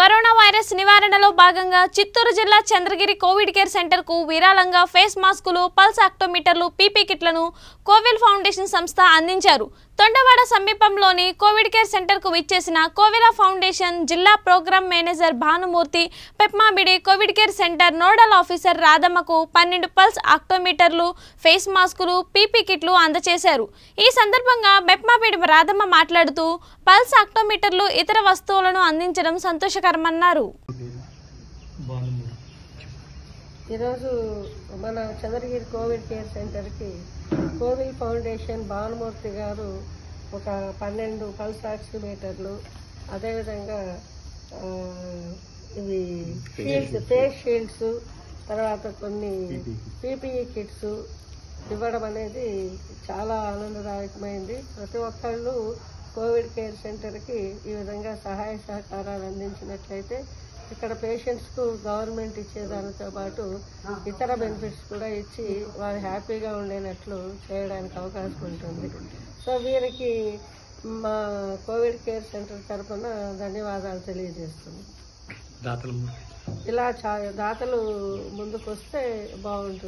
corona virus నివారణలో భాగంగా చిత్తూరు జిల్లా చంద్రగిరి కోవిడ్ కేర్ సెంటర్కు విరాళంగా ఫేస్ మాస్కులు పల్స్ ఆక్టోమీటర్లు పీపీ కిట్లను కోవిల్ ఫౌండేషన్ సంస్థ అందించారు తొండవాడ సమీపంలోని కోవిడ్ కేర్ సెంటర్కు విచ్చేసిన కోవిల ఫౌండేషన్ జిల్లా ప్రోగ్రామ్ మేనేజర్ భానుమూర్తి పెప్మాబిడి Covid care centre nodal officer రాధమ్మకు పన్నెండు పల్స్ ఆక్టోమీటర్లు ఫేస్ మాస్కులు పీపీ కిట్లు అందజేశారు ఈ సందర్భంగా బెప్మాబిడి రాధమ్మ మాట్లాడుతూ పల్స్ ఆక్టోమీటర్లు ఇతర వస్తువులను అందించడం సంతోషకరమన్నారు భానుమూర్తి ఈరోజు మన చంద్రగిరి కోవిడ్ కేర్ సెంటర్కి కోవిడ్ ఫౌండేషన్ భానుమూర్తి గారు ఒక పన్నెండు పల్స్ ఆక్సిమీటర్లు అదేవిధంగా ఆ, ఇవి షీల్డ్స్ ఫేస్ షీల్డ్స్ తర్వాత కొన్ని పీపీఈ కిట్స్ ఇవ్వడం అనేది చాలా ఆనందదాయకమైంది ప్రతి ఒక్కళ్ళు కోవిడ్ కేర్ సెంటర్కి ఈ విధంగా సహాయ సహకారాలు అందించినట్లయితే ఇక్కడ పేషెంట్స్కు గవర్నమెంట్ ఇచ్చేదానితో పాటు ఇతర బెనిఫిట్స్ కూడా ఇచ్చి వారు హ్యాపీగా ఉండేటట్లు చేయడానికి అవకాశం ఉంటుంది సో వీరికి మా కోవిడ్ కేర్ సెంటర్ తరఫున ధన్యవాదాలు తెలియజేస్తున్నాం దాతలు ఇలా చా దాతలు ముందుకు వస్తే బాగుంటుంది